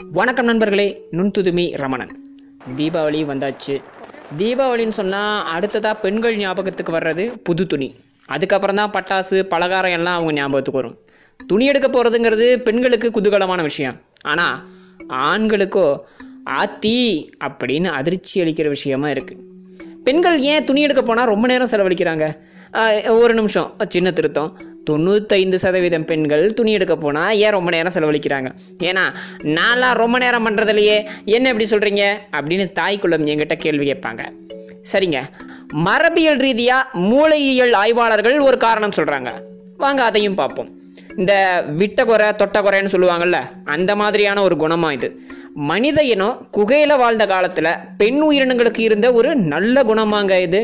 வணக்கம் நண்பர்களே நுண்துதுமி ரமணன் தீபாவளி வந்தாச்சு தீபாவளின்னு சொன்னால் அடுத்ததாக பெண்கள் ஞாபகத்துக்கு வர்றது புது துணி அதுக்கப்புறம் தான் பட்டாசு பலகாரம் எல்லாம் அவங்க ஞாபகத்துக்கு வரும் துணி எடுக்க போகிறதுங்கிறது பெண்களுக்கு குதூகலமான விஷயம் ஆனால் ஆண்களுக்கோ ஆத்தி அப்படின்னு அதிர்ச்சி அளிக்கிற விஷயமா இருக்குது பெண்கள் ஏன் துணி எடுக்க போனால் ரொம்ப நேரம் செலவழிக்கிறாங்க ஆஹ் ஒரு நிமிஷம் சின்ன திருத்தம் தொண்ணூத்தைந்து சதவீதம் பெண்கள் துணி எடுக்க போனால் ஏன் ரொம்ப நேரம் செலவழிக்கிறாங்க ஏன்னா நான்லாம் ரொம்ப நேரம் பண்ணுறதுலையே என்ன இப்படி சொல்கிறீங்க அப்படின்னு தாய்க்குள்ளம் என்கிட்ட கேள்வி கேட்பாங்க சரிங்க மரபியல் ரீதியாக மூளையியல் ஆய்வாளர்கள் ஒரு காரணம் சொல்கிறாங்க வாங்க அதையும் பார்ப்போம் இந்த விட்ட குறை தொட்ட குறைன்னு சொல்லுவாங்கல்ல அந்த மாதிரியான ஒரு குணமாக இது மனித இனம் குகையில் வாழ்ந்த காலத்தில் பெண் உயிரினங்களுக்கு இருந்த ஒரு நல்ல குணமாங்க இது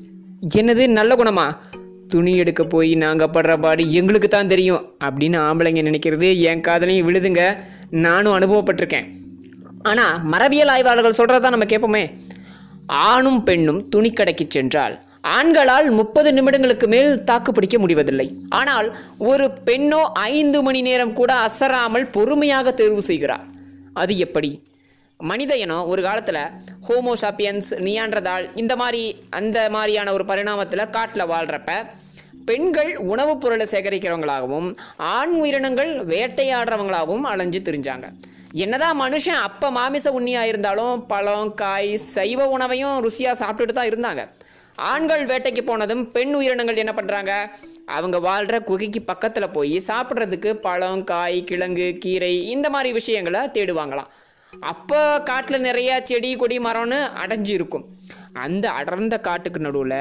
என்னது நல்ல குணமா துணி எடுக்க போய் நாங்கள் படுற பாடு எங்களுக்கு தான் தெரியும் அப்படின்னு ஆம்பளைங்க நினைக்கிறது என் காதலையும் விழுதுங்க நானும் அனுபவப்பட்டிருக்கேன் ஆனால் மரபியல் ஆய்வாளர்கள் சொல்கிறத நம்ம கேட்போமே ஆணும் பெண்ணும் துணிக்கடைக்கு சென்றால் ஆண்களால் முப்பது நிமிடங்களுக்கு மேல் தாக்கு பிடிக்க முடிவதில்லை ஆனால் ஒரு பெண்ணோ ஐந்து மணி நேரம் கூட அசராமல் பொறுமையாக தேர்வு செய்கிறார் அது எப்படி மனித இனம் ஒரு காலத்தில் ஹோமோசாப்பியன்ஸ் நியான்றதால் இந்த மாதிரி அந்த மாதிரியான ஒரு பரிணாமத்தில் காட்டில் வாழ்கிறப்ப பெண்கள் உணவுப் பொருளை சேகரிக்கிறவங்களாகவும் ஆண் உயிரினங்கள் வேட்டையாடுறவங்களாகவும் அலைஞ்சு திரிஞ்சாங்க என்னதான் மனுஷன் அப்போ மாமிச உண்ணியாக இருந்தாலும் பழம் காய் சைவ உணவையும் ருசியாக சாப்பிட்டுட்டு தான் இருந்தாங்க ஆண்கள் வேட்டைக்கு போனதும் பெண் உயிரினங்கள் என்ன பண்ணுறாங்க அவங்க வாழ்கிற குகைக்கு பக்கத்தில் போய் சாப்பிட்றதுக்கு பழம் காய் கிழங்கு கீரை இந்த மாதிரி விஷயங்களை தேடுவாங்களாம் அப்போ காட்டில் நிறைய செடி கொடி மரம்னு அடைஞ்சு இருக்கும் அந்த அடர்ந்த காட்டுக்கு நடுவில்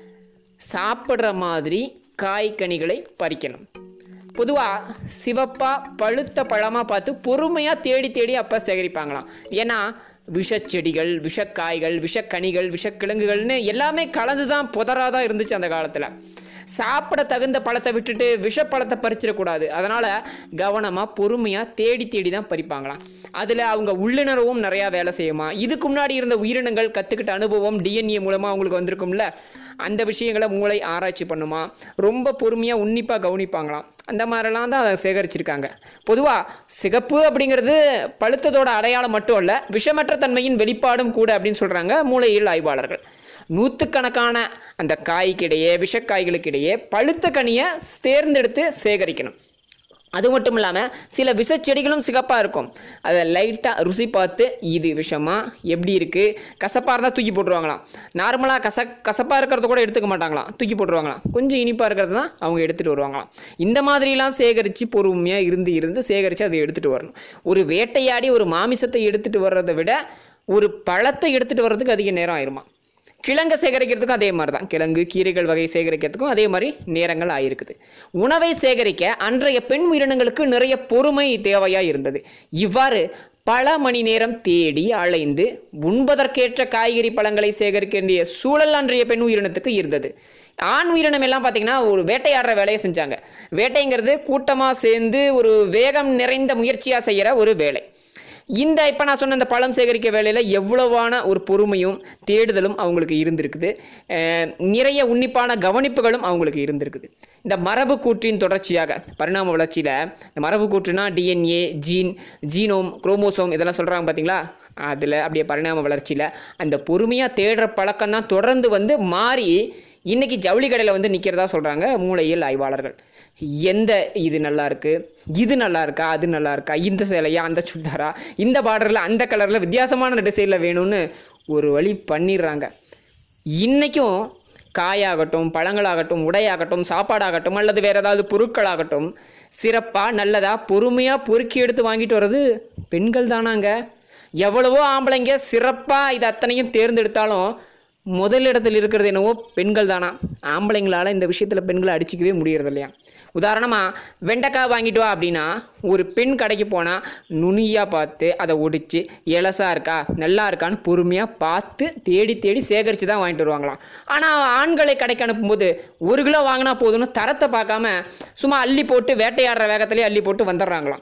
சாப்பிட்ற மாதிரி காய்கனிகளை பறிக்கணும் பொதுவாக சிவப்பாக பழுத்த பழமாக பார்த்து பொறுமையாக தேடி தேடி அப்போ சேகரிப்பாங்களாம் ஏன்னா விஷச்செடிகள் விஷக்காய்கள் விஷக்கனிகள் விஷக்கிழங்குகள்னு எல்லாமே கலந்து தான் புதராக தான் இருந்துச்சு அந்த காலத்தில் சாப்பிட தகுந்த பழத்தை விட்டுட்டு விஷப்பழத்தை பறிச்சிடக்கூடாது அதனால் கவனமாக பொறுமையாக தேடி தேடி தான் பறிப்பாங்களாம் அதில் அவங்க உள்ளுணர்வும் நிறையா வேலை செய்யுமா இதுக்கு முன்னாடி இருந்த உயிரினங்கள் கற்றுக்கிட்ட அனுபவம் டிஎன்ஏ மூலமாக அவங்களுக்கு வந்திருக்கும்ல அந்த விஷயங்களை மூளை ஆராய்ச்சி பண்ணுமா ரொம்ப பொறுமையாக உன்னிப்பாக கவனிப்பாங்களாம் அந்த மாதிரிலாம் தான் அதை சேகரிச்சிருக்காங்க பொதுவாக சிகப்பு அப்படிங்கிறது பழுத்ததோட அடையாளம் மட்டும் இல்லை விஷமற்ற தன்மையின் வெளிப்பாடும் கூட அப்படின்னு சொல்கிறாங்க மூளையியல் ஆய்வாளர்கள் நூற்றுக்கணக்கான அந்த காய்க்கிடையே விஷக்காய்களுக்கிடையே பழுத்த கனியை தேர்ந்தெடுத்து சேகரிக்கணும் அது மட்டும் இல்லாமல் சில விஷச்செடிகளும் சிகப்பாக இருக்கும் அதை லைட்டாக ருசி பார்த்து இது விஷமா எப்படி இருக்குது கசப்பாக இருந்தால் தூக்கி போட்டுருவாங்களாம் நார்மலாக கச கசப்பாக இருக்கிறத கூட எடுத்துக்க மாட்டாங்களாம் தூக்கி போட்டுருவாங்களாம் கொஞ்சம் இனிப்பாக இருக்கிறது தான் அவங்க எடுத்துகிட்டு வருவாங்களாம் இந்த மாதிரிலாம் சேகரித்து பொறுமையாக இருந்து இருந்து சேகரித்து அதை எடுத்துகிட்டு வரணும் ஒரு வேட்டையாடி ஒரு மாமிசத்தை எடுத்துகிட்டு வர்றதை விட ஒரு பழத்தை எடுத்துகிட்டு வர்றதுக்கு அதிக நேரம் ஆயிருமா கிழங்கை சேகரிக்கிறதுக்கும் அதே மாதிரி தான் கிழங்கு கீரைகள் வகை சேகரிக்கிறதுக்கும் அதே மாதிரி நேரங்கள் ஆயிருக்குது உணவை சேகரிக்க அன்றைய பெண் உயிரினங்களுக்கு நிறைய பொறுமை தேவையாக இருந்தது இவ்வாறு பல மணி நேரம் தேடி அலைந்து உண்பதற்கேற்ற காய்கறி பழங்களை சேகரிக்க வேண்டிய சூழல் அன்றைய பெண் உயிரினத்துக்கு இருந்தது ஆண் உயிரினம் எல்லாம் பார்த்தீங்கன்னா ஒரு வேட்டையாடுற வேலையை செஞ்சாங்க வேட்டைங்கிறது கூட்டமாக சேர்ந்து ஒரு வேகம் நிறைந்த முயற்சியாக செய்கிற ஒரு வேலை இந்த இப்போ நான் சொன்ன இந்த பழம் சேகரிக்க வேலையில் எவ்வளவான ஒரு பொறுமையும் தேடுதலும் அவங்களுக்கு இருந்திருக்குது அஹ் நிறைய உன்னிப்பான கவனிப்புகளும் அவங்களுக்கு இருந்திருக்குது இந்த மரபு கூற்றின் தொடர்ச்சியாக பரிணாம வளர்ச்சியில் இந்த மரபு கூற்றுனா டிஎன்ஏ ஜீன் ஜீனோம் குரோமோசோம் இதெல்லாம் சொல்கிறாங்க பார்த்தீங்களா அதில் அப்படியே பரிணாம வளர்ச்சியில் அந்த பொறுமையாக தேடுற பழக்கம் தான் தொடர்ந்து வந்து மாறி இன்னைக்கு ஜவுளி கடையில் வந்து நிற்கிறதா சொல்கிறாங்க மூளையியல் ஆய்வாளர்கள் எந்த இது நல்லா இருக்கு இது நல்லா இருக்கா அது நல்லா இருக்கா இந்த சேலையா அந்த சுடிதாரா இந்த பார்டரில் அந்த கலரில் வித்தியாசமான டிசைனில் வேணும்னு ஒரு வழி பண்ணிடுறாங்க இன்றைக்கும் காயாகட்டும் பழங்களாகட்டும் உடையாகட்டும் சாப்பாடாகட்டும் அல்லது வேறு ஏதாவது பொருட்களாகட்டும் சிறப்பாக நல்லதாக பொறுமையாக பொறுக்கி எடுத்து வாங்கிட்டு வர்றது பெண்கள் தானாங்க எவ்வளவோ ஆம்பளைங்க சிறப்பாக இது அத்தனையும் தேர்ந்தெடுத்தாலும் முதல் இடத்துல இருக்கிறது என்னவோ பெண்கள் தானா ஆம்பளைங்களால் இந்த விஷயத்தில் பெண்களை அடிச்சிக்கவே முடியறது இல்லையா உதாரணமாக வெண்டைக்காய் வாங்கிட்டு வா அப்படின்னா ஒரு பெண் கடைக்கு போனால் நுனியாக பார்த்து அதை ஒடிச்சு எலசாக இருக்கா நல்லா இருக்கான்னு பொறுமையாக பார்த்து தேடி தேடி சேகரித்து தான் வாங்கிட்டு வருவாங்களாம் ஆனால் ஆண்களை கடைக்கு அனுப்பும்போது ஒரு கிலோ வாங்கினா போதும்னு தரத்தை பார்க்காம சும்மா அள்ளி போட்டு வேட்டையாடுற வேகத்திலே அள்ளி போட்டு வந்துடுறாங்களாம்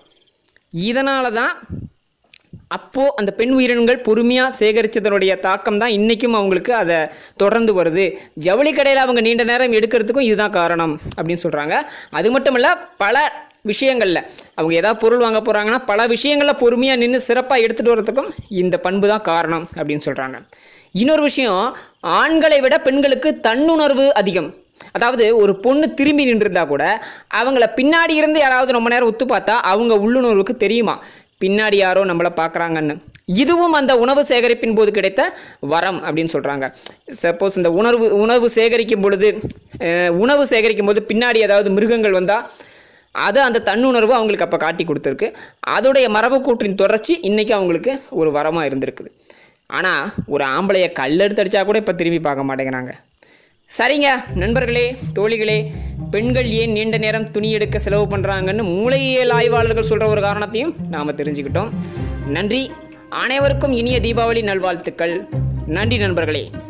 இதனால தான் அப்போது அந்த பெண் உயிரினங்கள் பொறுமையாக சேகரித்ததனுடைய தாக்கம் தான் இன்றைக்கும் அவங்களுக்கு அதை தொடர்ந்து வருது ஜவுளி கடையில் அவங்க நீண்ட நேரம் எடுக்கிறதுக்கும் இதுதான் காரணம் அப்படின்னு சொல்கிறாங்க அது மட்டும் இல்லை பல விஷயங்களில் அவங்க ஏதாவது பொருள் வாங்க போகிறாங்கன்னா பல விஷயங்களில் பொறுமையாக நின்று சிறப்பாக எடுத்துகிட்டு வரதுக்கும் இந்த பண்பு தான் காரணம் அப்படின்னு சொல்கிறாங்க இன்னொரு விஷயம் ஆண்களை விட பெண்களுக்கு தன்னுணர்வு அதிகம் அதாவது ஒரு பொண்ணு திரும்பி நின்றுருந்தா கூட அவங்கள பின்னாடி இருந்து யாராவது ரொம்ப நேரம் உத்து பார்த்தா அவங்க உள்ளுணர்வுக்கு தெரியுமா பின்னாடி யாரோ நம்மளை பார்க்குறாங்கன்னு இதுவும் அந்த உணவு சேகரிப்பின் போது கிடைத்த வரம் அப்படின்னு சொல்கிறாங்க சப்போஸ் இந்த உணர்வு உணவு சேகரிக்கும் பொழுது அஹ், உணவு சேகரிக்கும் போது பின்னாடி ஏதாவது மிருகங்கள் வந்தால் அது அந்த தன்னுணர்வு அவங்களுக்கு அப்போ காட்டி கொடுத்துருக்கு அதோடைய மரபுக்கூற்றின் தொடர்ச்சி இன்றைக்கி அவங்களுக்கு ஒரு வரமாக இருந்திருக்குது ஆனால் ஒரு ஆம்பளையை கல்லெடுத்து அடித்தா கூட இப்போ திரும்பி பார்க்க மாட்டேங்கிறாங்க சரிங்க நண்பர்களே தோழிகளே பெண்கள் ஏன் நீண்ட நேரம் துணி எடுக்க செலவு பண்ணுறாங்கன்னு மூளையியல் ஆய்வாளர்கள் சொல்கிற ஒரு காரணத்தையும் நாம் தெரிஞ்சுக்கிட்டோம் நன்றி அனைவருக்கும் இனிய தீபாவளி நல்வாழ்த்துக்கள் நன்றி நண்பர்களே